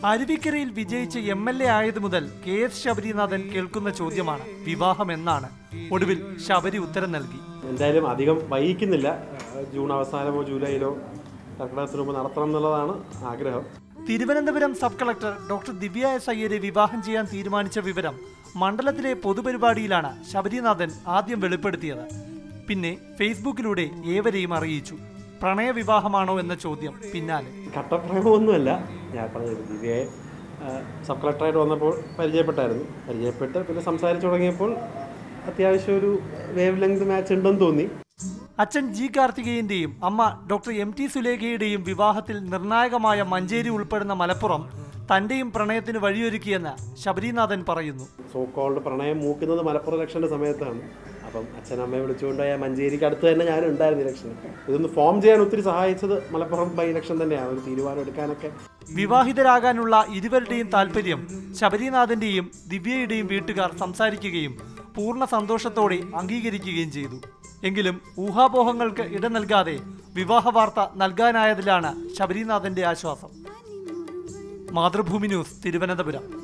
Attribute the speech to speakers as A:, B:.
A: അരുവിക്കരയിൽ വിജയിച്ച് M L A ആയത് മുതൽ കെ എസ് ശബരിനാഥൻ കേൾക്കുന്ന ചോദ്യമാണ് വിവാഹം എന്നാണ് ഒടുവിൽ ശബരി ഉത്തരം നൽകി
B: എന്തായാലും അധികം വൈകിക്കുന്നില്ല ജൂൺ അവസാനമോ ജൂലൈയിലോ കർക്കിടകത്തിന് മുമ്പ് നടത്തണം എന്നുള്ളതാണ് ആഗ്രഹം
A: Thiruvananthapuram sub collector doctor Divya S അയ്യരെ വിവാഹം ചെയ്യാൻ തീരുമാനിച്ച വിവരം മണ്ഡലത്തിലെ പൊതുപരിപാടിയിലാണ് ശബരിനാഥൻ ആദ്യം വെളിപ്പെടുത്തിയത് പിന്നെ ഫേസ്ബുക്കിലൂടെ ഏവരെയും അറിയിച്ചു പ്രണയവിവാഹമാണോ എന്ന ചോദ്യം പിന്നാലെ
B: കട്ടപ്രേമമൊന്നുമല്ല ഞാൻ പറഞ്ഞത് ദിവ്യയെ ആ, സബ് കളക്ടറായിട്ട് വന്നപ്പോൾ പരിചയപ്പെട്ടായിരുന്നു പരിചയപ്പെട്ട് പിന്നെ സംസാരിച്ചു തുടങ്ങിയപ്പോൾ അത്യാവശ്യം ഒരു വേവ് ലെങ്ത് മാച്ച് ഉണ്ടെന്ന് തോന്നി
A: അച്ഛൻ ജി കാർത്തികേയന്റെയും അമ്മ ഡോക്ടർ എം ടി സുലേഖയുടെയും വിവാഹത്തിൽ നിർണായകമായ മഞ്ചേരി ഉൾപ്പെടുന്ന മലപ്പുറം തന്റെയും പ്രണയത്തിന് വഴിയൊരുക്കിയെന്ന് ശബരിനാഥൻ പറയുന്നു
B: സോ കോൾഡ് പ്രണയം മൂക്കുന്നത് മലപ്പുറം ഇലക്ഷൻ്റെ സമയത്താണ് അപ്പം അച്ഛനമ്മയെ വിളിച്ചുകൊണ്ട് പോയ മഞ്ചേരിക്ക് അടുത്ത് തന്നെ ഞാൻ ഉണ്ടായിരുന്നു ഇലക്ഷന് ഇതൊന്ന് ഫോം ചെയ്യാൻ ഒത്തിരി സഹായിച്ചത് മലപ്പുറം ബൈ ഇലക്ഷൻ തന്നെയാണ് ഒരു തീരുമാനം എടുക്കാനൊക്കെ
A: വിവാഹിതരാകാനുള്ള ഇരുവരുടെയും താല്പര്യം ശബരിനാഥന്റെയും ദിവ്യയുടെയും വീട്ടുകാർ സംസാരിക്കുകയും പൂർണ്ണ സന്തോഷത്തോടെ അംഗീകരിക്കുകയും ചെയ്തു എങ്കിലും ഊഹാപോഹങ്ങൾക്ക് ഇട നൽകാതെ വിവാഹ വാർത്ത നൽകാനായതിലാണ് ശബരിനാഥന്റെ ആശ്വാസം മാതൃഭൂമി ന്യൂസ് തിരുവനന്തപുരം